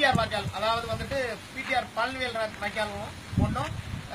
PTR வாய்க்கால் அதாவது வந்துட்டு பிடிஆர் பழனிவேல் வாய்க்காலும் ஒன்றும்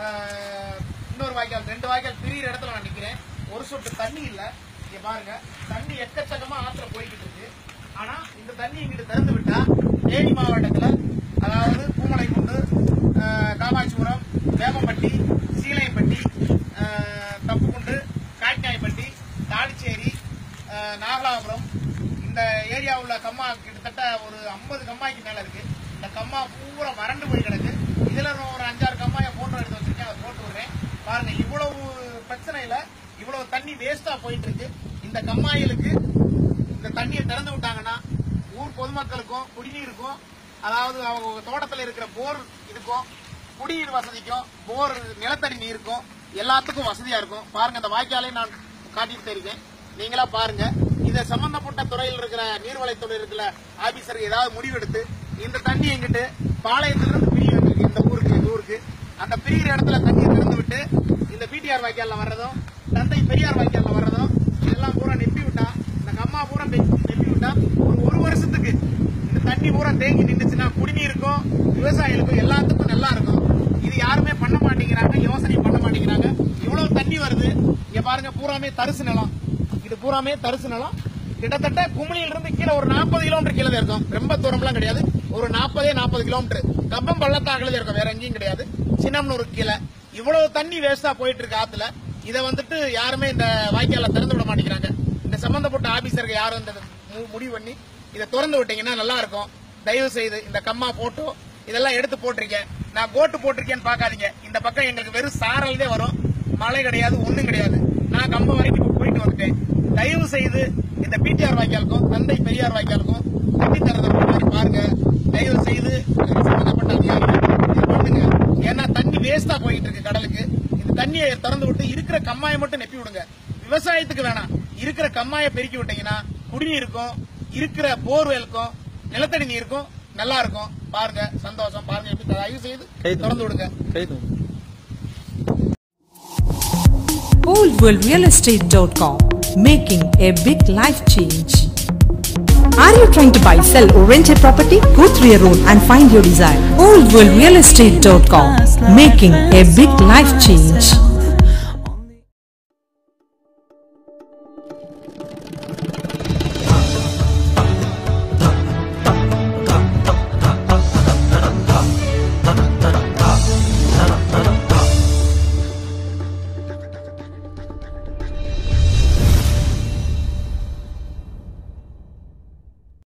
இன்னொரு வாய்க்கால் ரெண்டு வாய்க்கால் பிரியிற இடத்துல நான் நிக்கிறேன் ஒரு சொட்டு தண்ணி இல்ல இங்க பாருங்க தண்ணி எக்கச்சக்கமா ஆத்துல போய்கிட்டு இருக்கு ஆனா இந்த தண்ணி இங்கிட்டு திறந்து விட்டா தேனி மாவட்டத்துல அதாவது பூமலைக்குண்டு அஹ், காமாட்சிபுரம் வேமப்பட்டி சீலையப்பட்டி அஹ், தப்புக்குண்டு காட்நாயப்பட்டி தாளிச்சேரி அஹ், நாகலாபுரம் இந்த ஏரியா உள்ள கம்மா கிட்டத்தட்ட ஒரு ஐம்பது கம்மாய்க்கு மேல இருக்கு இந்த கம்மா பூரா வறண்டு போய் கிடக்கு இதுல நான் ஒரு அஞ்சாறு கம்மாயை போட்டோ எடுத்து வச்சிருக்கேன் அதை போட்டு விடுறேன் பாருங்க இவ்வளவு பிரச்சனையில இவ்வளவு தண்ணி வேஸ்டா போயிட்டு இருக்கு இந்த கம்மாயிலுக்கு இந்த தண்ணியை திறந்து விட்டாங்கன்னா ஊர் பொதுமக்களுக்கும் குடிநீருக்கும் அதாவது அவங்க தோட்டத்தில் இருக்கிற போர் இதுக்கும் குடிநீர் வசதிக்கும் போர் நிலத்தடி நீருக்கும் எல்லாத்துக்கும் வசதியா இருக்கும் பாருங்க இந்த வாய்க்காலை நான் காட்டிட்டு இருக்கேன் நீங்களா பாருங்க இத சம்பந்தப்பட்ட துறையில் இருக்கிற நீர்வளத்துறை இருக்கிற ஆபீசர் ஏதாவது முடிவெடுத்து இந்த தண்ணி எங்கிட்டு பாளையத்திலிருந்து பிரிய வேண்டியிருக்கு இந்த ஊருக்கு இந்த ஊருக்கு அந்த பிரிகிற இடத்துல தண்ணியை திறந்து விட்டு இந்த பிடிஆர் வாய்க்கால்ல வர்றதும் தந்தை பெரியார் வாய்க்கால்ல வர்றதும் இதெல்லாம் பூரா நெப்பி விட்டா இந்த கம்மா பூரா நெ- நெப்பி விட்டா ஒரு ஒரு வருஷத்துக்கு இந்த தண்ணி பூரா தேங்கி நின்றுச்சுன்னா குடிநீருக்கும் விவசாயிகளுக்கும் எல்லாத்துக்கும் நல்லா இருக்கும் இது யாருமே பண்ண மாட்டேங்கிறாங்க யோசனை பண்ண மாட்டேங்கிறாங்க இவ்வளவு தண்ணி வருது இங்க பாருங்க பூராமே தரிசு நிலம் இது பூராமே தரிசு நிலம் கிட்டத்தட்ட குமிழியில இருந்து கீழே ஒரு நாற்பது கிலோமீட்டர் கீழே தான் இருக்கும் ரொம்ப தூரம்லாம் கிடையாது ஒரு நாற்பதே நாற்பது கிலோமீட்டர் கப்பம் பள்ளத்தாக்குல தான் இருக்கும் வேற எங்கேயும் கிடையாது சின்னம்னூர் கீழே இவ்வளவு தண்ணி வேஸ்டா போயிட்டு இருக்கு ஆத்துல இதை வந்துட்டு யாருமே இந்த வாய்க்கால திறந்து விட மாட்டேங்கிறாங்க இந்த சம்பந்தப்பட்ட ஆபீசருக்கு யாரும் இந்த மு- முடிவு பண்ணி இதை திறந்து விட்டீங்கன்னா நல்லா இருக்கும் தயவு செய்து இந்த கம்மா போட்டோ இதெல்லாம் எடுத்து போட்டிருக்கேன் நான் கோட்டு போட்டிருக்கேன்னு பார்க்காதீங்க இந்த பக்கம் எங்களுக்கு வெறும் சாரல் தான் வரும் மழை கிடையாது ஒண்ணும் கிடையாது நான் கம்பம் வரைக்கும் இப்ப போயிட்டு வந்துட்டேன் தயவு செய்து இந்த பிடிஆர் வாய்க்காலுக்கும் தந்தை பெரியார் வாய்க்காலுக்கும் தண்ணி திறந்த மாதிரி பாருங்க தயவு செய்து இதுக்கு சம்பந்தப்பட்ட அதிகாரிகள் இதை பண்ணுங்க ஏன்னா தண்ணி வேஸ்டா போயிட்டு இருக்கு கடலுக்கு இந்த தண்ணியை திறந்து விட்டு இருக்கிற கம்மாயை மட்டும் நெப்பி விடுங்க விவசாயத்துக்கு வேணாம் இருக்கிற கம்மாயை பெருக்கி விட்டீங்கன்னா குடிநீருக்கும் இருக்கிற போர்வெலுக்கும் நிலத்தடி நீருக்கும் நல்லா இருக்கும் பாருங்க சந்தோஷம் பாருங்க எப்படி தயவு செய்து திறந்து விடுங்க oldworldrealestate.com making a big life change are you trying to buy sell or rent a property go through your road and find your desire oldworldrealestate.com making a big life change